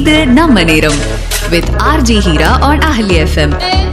இது நம்ம நேரம் with RJ Heera on Ahalya FM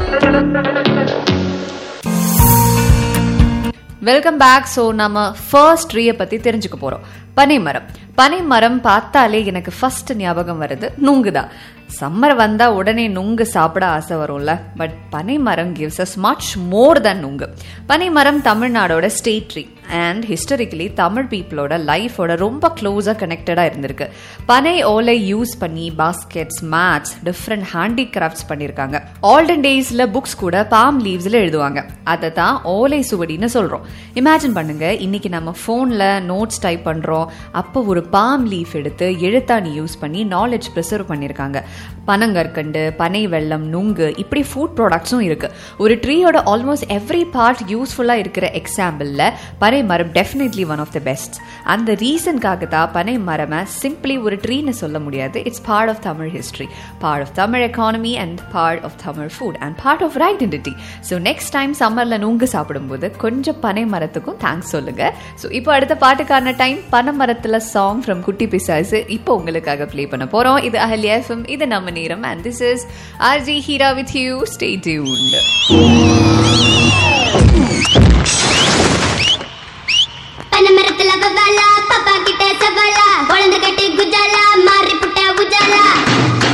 welcome back so நம்ம ஃபர்ஸ்ட் ட்ரீயை பற்றி தெரிஞ்சுக்க போகிறோம் பனைமரம் பனைமரம் பார்த்தாலே எனக்கு ஃபர்ஸ்ட் ஞாபகம் வருது நுங்கு தான் சம்மர் வந்தா உடனே நுங்கு சாப்பிட ஆசை வரும்ல பட் பனைமரம் gives us much more than நுங்கு பனைமரம் தமிழ்நாடோட state tree and historically Tamil பீப்புளோட லைஃபோட ரொம்ப க்ளோஸாக கனெக்டடாக இருந்திருக்கு பனை ஓலை யூஸ் பண்ணி பாஸ்கெட்ஸ் மேட்ஸ் டிஃப்ரெண்ட் ஹேண்டிகிராஃப்ட்ஸ் பண்ணியிருக்காங்க ஆல்டன் டேஸில் புக்ஸ் கூட பாம் லீவ்ஸில் எழுதுவாங்க அதை தான் ஓலை சுவடின்னு சொல்கிறோம் இமேஜின் பண்ணுங்க இன்னைக்கு நம்ம ஃபோனில் நோட்ஸ் டைப் பண்ணுறோம் அப்போ ஒரு பாம் லீஃப் எடுத்து எழுத்தாணி யூஸ் பண்ணி நாலேஜ் ப்ரிசர்வ் பண்ணியிருக்காங்க பனங்கற்கண்டு பனை வெள்ளம் நுங்கு இப்படி ஃபுட் ப்ராடக்ட்ஸும் இருக்கு ஒரு ட்ரீயோட ஆல்மோஸ்ட் எவ்ரி பார்ட் யூஸ்ஃபுல்லாக இருக்கிற எக்ஸாம்பிளில் பனை மரம் definitely one of the best அந்த ரீசனுக்காக தான் பனை மரமை சிம்பிளி ஒரு ட்ரீன்னு சொல்ல முடியாது it's part of Tamil history part of Tamil economy and part of Tamil food and part of identity so next time சம்மரில் நுங்கு சாப்பிடும்போது கொஞ்சம் பனை மரத்துக்கும் தேங்க்ஸ் சொல்லுங்க ஸோ இப்போ அடுத்த பாட்டுக்கான டைம் பனை மரத்தில் சாங் ஃப்ரம் குட்டி பிசாசு இப்போ உங்களுக்காக ப்ளே பண்ண போகிறோம் இது அஹல்யா எஃப்எம் இது நம்ம நேரம் and this is RJ Heera with you stay tuned பனமரத்துல பவாலா